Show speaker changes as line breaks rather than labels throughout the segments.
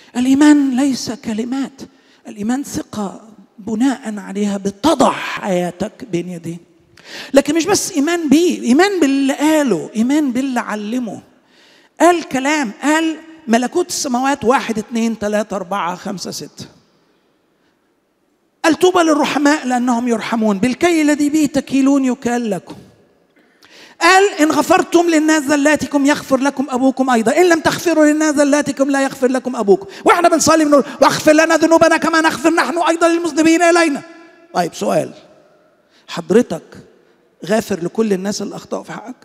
الايمان ليس كلمات الايمان ثقه بناء عليها بتضع حياتك بين يديه لكن مش بس ايمان بيه ايمان باللي قاله ايمان باللي علمه قال كلام قال ملكوت السماوات واحد اثنين ثلاثة أربعة خمسة ستة قال طوبى للرحماء لأنهم يرحمون بالكي الذي به تكيلون يكال لكم قال إن غفرتم للناس ذلاتكم يغفر لكم أبوكم أيضا إن لم تغفروا للناس ذلاتكم لا يغفر لكم أبوكم وإحنا بنصلي بنقول واغفر لنا ذنوبنا كما نغفر نحن أيضا للمذنبين إلينا طيب سؤال حضرتك غافر لكل الناس اللي أخطأوا في حقك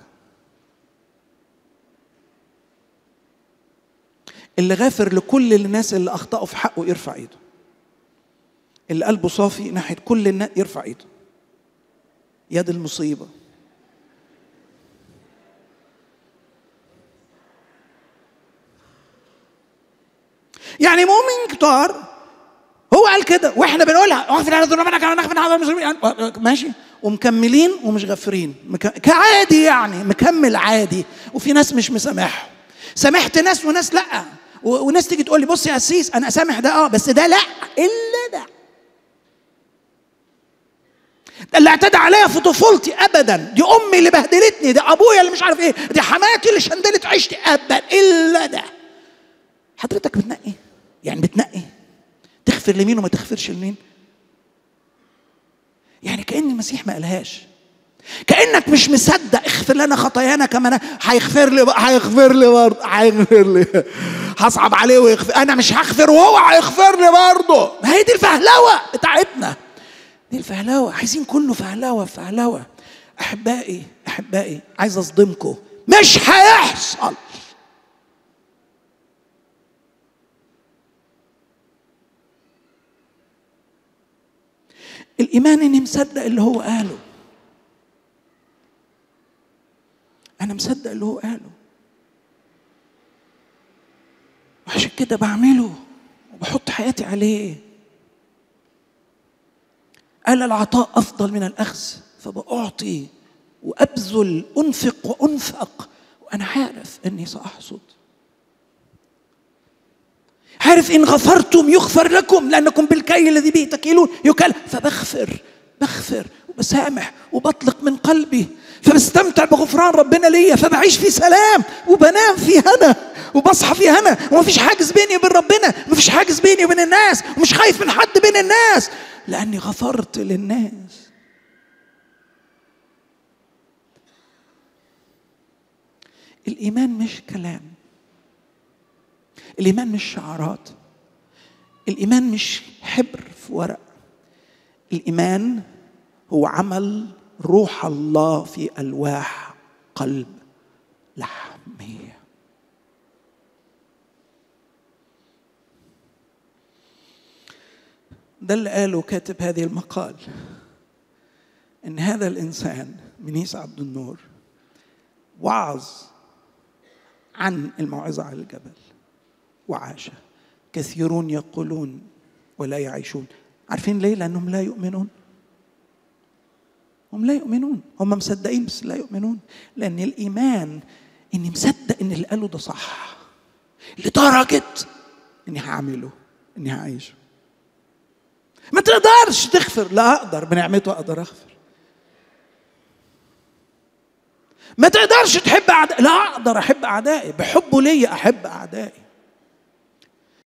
اللي غافر لكل الناس اللي أخطأوا في حقه يرفع إيده اللي قلبه صافي ناحية كل الناس يرفع إيده يد المصيبة يعني مؤمن كتار هو قال كده واحنا بنقولها اغفر على ذنوبنا كما نغفر على المسلمين ماشي ومكملين ومش غافرين مك... كعادي يعني مكمل عادي وفي ناس مش مسامحهم سامحت ناس وناس لا و... وناس تيجي تقول لي بص يا اسيس انا اسامح ده اه بس ده لا الا ده ده اللي اعتدى عليا في طفولتي ابدا دي امي اللي بهدلتني ده ابويا اللي مش عارف ايه دي حماتي اللي شندلت عيشتي ابدا الا ده حضرتك بتنقي يعني بتنقي تغفر لمين وما تغفرش لمين يعني كأن المسيح ما قالهاش كأنك مش مصدق اغفر لنا خطايانا كما انا هيغفر لي هيغفر لي برضه هيغفر لي هصعب عليه ويغفر انا مش هغفر وهو هيغفر لي برضه ما هي دي الفهلوه بتاعتنا دي الفهلوه عايزين كله فهلوه فهلوه احبائي احبائي عايز اصدمكم مش هيحصل الإيمان إني مصدق اللي هو قاله أنا مصدق اللي هو قاله وعشان كده بعمله وبحط حياتي عليه قال العطاء أفضل من الأخذ فبأعطي وأبذل أنفق وأنفق وأنا عارف إني سأحصد عارف ان غفرتم يغفر لكم لانكم بالكي الذي به تكيلون يكل فبغفر بغفر وبسامح وبطلق من قلبي فبستمتع بغفران ربنا ليا فبعيش في سلام وبنام في هنا وبصحى في هنا ومفيش حاجز بيني وبين ربنا مفيش حاجز بيني وبين الناس ومش خايف من حد بين الناس لاني غفرت للناس الايمان مش كلام الايمان مش شعارات الايمان مش حبر في ورق الايمان هو عمل روح الله في الواح قلب لحميه ده اللي قاله كاتب هذه المقال ان هذا الانسان منيس عبد النور وعظ عن الموعظه على الجبل وعاش كثيرون يقولون ولا يعيشون عارفين ليه لانهم لا يؤمنون هم لا يؤمنون هم مصدقين بس لا يؤمنون لان الايمان اني مصدق ان اللي قاله ده صح لدرجه اني هعمله اني هعيشه ما تقدرش تغفر لا اقدر بنعمته اقدر اغفر ما تقدرش تحب اعدائي لا اقدر احب اعدائي بحبه ليا احب اعدائي